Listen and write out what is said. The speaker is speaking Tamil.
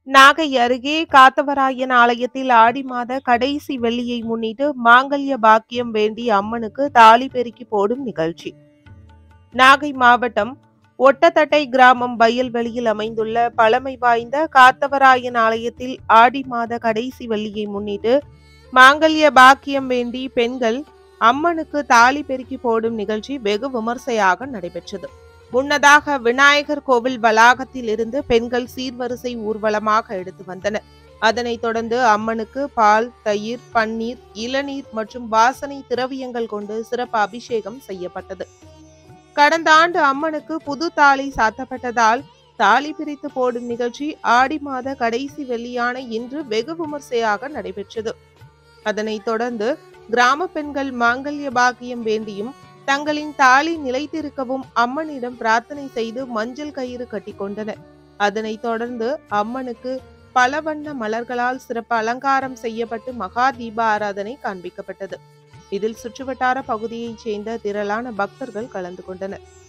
நாகை அருகே காத்தவராயன் ஆலயத்தில் ஆடி மாத கடைசி வெள்ளியை முன்னிட்டு மாங்கல்ய பாக்கியம் வேண்டி அம்மனுக்கு தாலி பெருக்கி போடும் நிகழ்ச்சி நாகை மாவட்டம் ஒட்டத்தட்டை கிராமம் வயல்வெளியில் அமைந்துள்ள பழமை வாய்ந்த காத்தவராயன் ஆலயத்தில் ஆடி மாத கடைசி வெள்ளியை முன்னிட்டு மாங்கல்ய பாக்கியம் வேண்டி பெண்கள் அம்மனுக்கு தாலி பெருக்கி போடும் நிகழ்ச்சி வெகு விமர்சையாக நடைபெற்றது முன்னதாக விநாயகர் கோவில் வளாகத்தில் இருந்து பெண்கள் சீர்வரிசை ஊர்வலமாக எடுத்து வந்தனர் அதனைத் தொடர்ந்து அம்மனுக்கு பால் தயிர் பன்னீர் இளநீர் மற்றும் வாசனை திரவியங்கள் கொண்டு சிறப்பு அபிஷேகம் செய்யப்பட்டது கடந்த ஆண்டு அம்மனுக்கு புது தாலி சாத்தப்பட்டதால் தாலி பிரித்து போடும் நிகழ்ச்சி ஆடி மாத கடைசி வெள்ளியான இன்று வெகு விமர்சையாக நடைபெற்றது அதனைத் தொடர்ந்து கிராம பெண்கள் மாங்கல்ய பாக்கியம் வேண்டியும் தங்களின் தாலி நிலைத்திருக்கவும் அம்மனிடம் பிரார்த்தனை செய்து மஞ்சள் கயிறு கட்டி கொண்டனர் அதனைத் தொடர்ந்து அம்மனுக்கு பல வண்ண மலர்களால் சிறப்பு அலங்காரம் செய்யப்பட்டு மகா தீப ஆராதனை காண்பிக்கப்பட்டது இதில் சுற்றுவட்டார பகுதியைச் சேர்ந்த திரளான பக்தர்கள் கலந்து கொண்டனர்